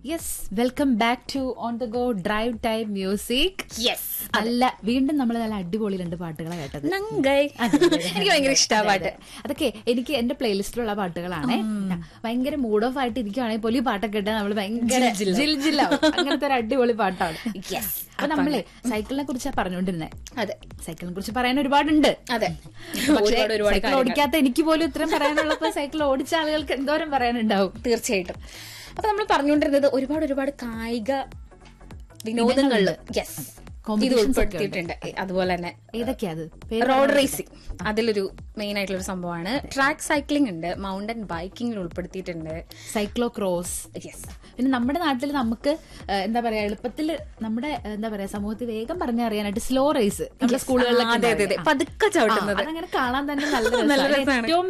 Yes welcome back to on the go drive time music yes അല്ല വീണ്ടും നമ്മൾ നല്ല അടിപൊളി രണ്ട് പാട്ടുകളെ കേട്ടത് നങ്കൈ എനിക്ക് ഭയങ്കര ഇഷ്ടമാണ് പാട്ട് അതൊക്കെ എനിക്ക് എന്റെ പ്ലേലിസ്റ്റിലുള്ള പാട്ടുകളാണ് ഭയങ്കര മൂഡ് ഓഫ് ആയിട്ട് ഇരിക്കുവാണെങ്കിൽ പോലും ഈ പാട്ടൊക്കെ ഇട്ടാൽ നമ്മൾ ഭയങ്കര ജിൽ ജില്ലാവും അങ്ങനത്തെ ഒരു അടിപൊളി പാട്ടാണ് യെസ് അപ്പൊ നമ്മളെ സൈക്കിളിനെ കുറിച്ചാണ് പറഞ്ഞുകൊണ്ടിരുന്നത് അതെ സൈക്കിളിനെ കുറിച്ച് പറയാൻ ഒരുപാടുണ്ട് അതെ പക്ഷേ ഒരുപാട് ഒരുപാട് സൈക്കിൾ ഓടിക്കാത്ത എനിക്ക് പോലും ഇത്രയും പറയാനുള്ളപ്പോ സൈക്കിൾ ഓടിച്ച ആളുകൾക്ക് എന്തോരം പറയാനുണ്ടാവും തീർച്ചയായിട്ടും അപ്പൊ നമ്മൾ പറഞ്ഞുകൊണ്ടിരുന്നത് ഒരുപാട് ഒരുപാട് കായിക വിനോദങ്ങളില് യെസ് ഇത് Competitions ഒക്കെ ഉൾപ്പെടുത്തിയിട്ടുണ്ട് അതുപോലെ തന്നെ ഏതൊക്കെയാ അത് പേര് റോഡ് റേസിംഗ് അതിലൊരു മെയിൻ ആയിട്ടുള്ള ഒരു സംഭവമാണ് ട്രാക്ക് സൈക്ലിംഗ് ഉണ്ട് മൗണ്ടൻ ബൈക്കിംഗിൽ ഉൾപ്പെടുത്തിയിട്ടുണ്ട് സൈക്ലോ ക്രോസ് യെസ് പിന്നെ നമ്മുടെ നാട്ടിൽ നമുക്ക് ആ, എന്താ പറയാ എളുപ്പത്തിൽ നമ്മുടെ ആ, എന്താ പറയാ സമൂഹത്തിൽ വേഗം പറഞ്ഞറിയാനായിട്ട് സ്ലോ റേസ് നമ്മുടെ സ്കൂളുകളിലൊക്കെ അതെ അതെ അതെ ഉണ്ടാവില്ലേ? പതുക്കെ ആ, ചവിട്ടുന്നത് അതങ്ങനെ കാണാൻ തന്നെ നല്ല നല്ല രസമാണ് രസാണ്. ഏറ്റവും